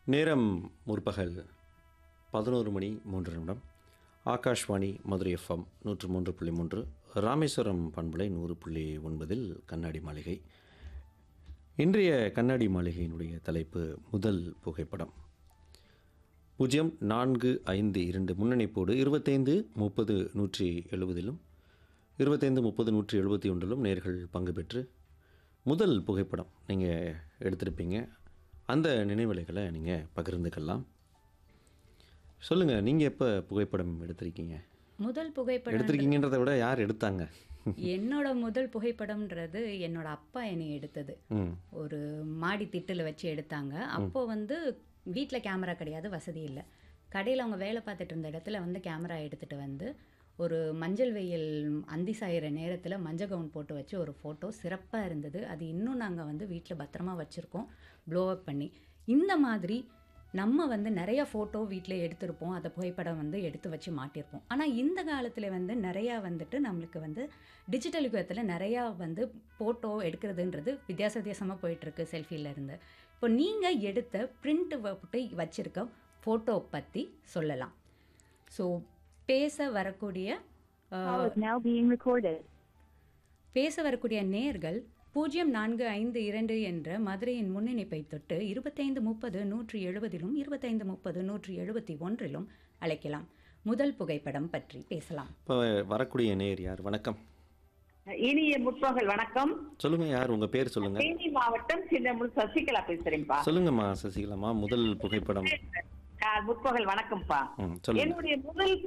நேரம் முற்பகல் பதினோரு மணி மூன்று நிமிடம் ஆகாஷ்வாணி மதுரை எஃப்எம் நூற்று மூன்று புள்ளி மூன்று ராமேஸ்வரம் பண்பலை நூறு புள்ளி ஒன்பதில் கண்ணாடி மாளிகை இன்றைய கண்ணாடி மாளிகையினுடைய தலைப்பு முதல் புகைப்படம் பூஜ்ஜியம் நான்கு ஐந்து இரண்டு முன்னணிப்போடு இருபத்தைந்து முப்பது நூற்றி எழுபதிலும் இருபத்தைந்து முப்பது நூற்றி எழுபத்தி ஒன்றிலும் நேர்கள் பங்கு பெற்று முதல் புகைப்படம் நீங்கள் எடுத்திருப்பீங்க அந்த நினைவலைகளை நீங்கள் பகிர்ந்துக்கலாம் சொல்லுங்கள் நீங்கள் எப்போ புகைப்படம் எடுத்திருக்கீங்க முதல் புகைப்படம் எடுத்திருக்கீங்கன்றதை விட யார் எடுத்தாங்க என்னோட முதல் புகைப்படம்ன்றது என்னோட அப்பா என்னை எடுத்தது ம் ஒரு மாடி திட்டில் வச்சு எடுத்தாங்க அப்போ வந்து வீட்டில் கேமரா கிடையாது வசதி இல்லை கடையில் அவங்க வேலை பார்த்துட்டு இருந்த இடத்துல வந்து கேமரா எடுத்துகிட்டு வந்து ஒரு மஞ்சள் வெயில் அந்தி சாயிற நேரத்தில் மஞ்சள் கவுன் போட்டு வச்சு ஒரு ஃபோட்டோ சிறப்பாக இருந்தது அது இன்னும் நாங்கள் வந்து வீட்டில் பத்திரமா வச்சுருக்கோம் ப்ளோ அப் பண்ணி இந்த மாதிரி நம்ம வந்து நிறைய ஃபோட்டோ வீட்டில் எடுத்திருப்போம் அதை புகைப்படம் வந்து எடுத்து வச்சு மாட்டியிருப்போம் ஆனால் இந்த காலத்தில் வந்து நிறையா வந்துட்டு நம்மளுக்கு வந்து டிஜிட்டல் யுகத்தில் நிறையா வந்து ஃபோட்டோ எடுக்கிறதுன்றது வித்தியாச வித்தியாசமாக போயிட்டுருக்கு செல்ஃபியில் இருந்து இப்போ நீங்கள் எடுத்த பிரிண்ட் போட்டு வச்சுருக்க ஃபோட்டோ பற்றி சொல்லலாம் ஸோ பேச வரக்கூடிய அஹ், Call is now being recorded. பேச வரக்கூடிய நேர்கள் பூஜ்ஜியம் நான்கு ஐந்து இரண்டு என்ற மதுரையின் முன்னிணைப்பை தொட்டு இருபத்தைந்து முப்பது நூற்றி எழுபதிலும் இருபத்தைந்து முப்பது நூற்றி எழுபத்தி ஒன்றிலும் அழைக்கலாம் முதல் புகைப்படம் பற்றி பேசலாம் இப்போ வரக்கூடிய நேர் யார் வணக்கம் இனிய முற்பகல் வணக்கம் சொல்லுங்கள் யார் உங்கள் பேர் சொல்லுங்கள் தேனி மாவட்டம் சின்னமுள் சசிகலா பேசுறேன்ப்பா சொல்லுங்கம்மா சசிகலாம்மா முதல் புகைப்படம் ஆ, முற்பகல் வணக்கம்ப்பா ம் சொல்லுங்கள் என்னுடைய முதல்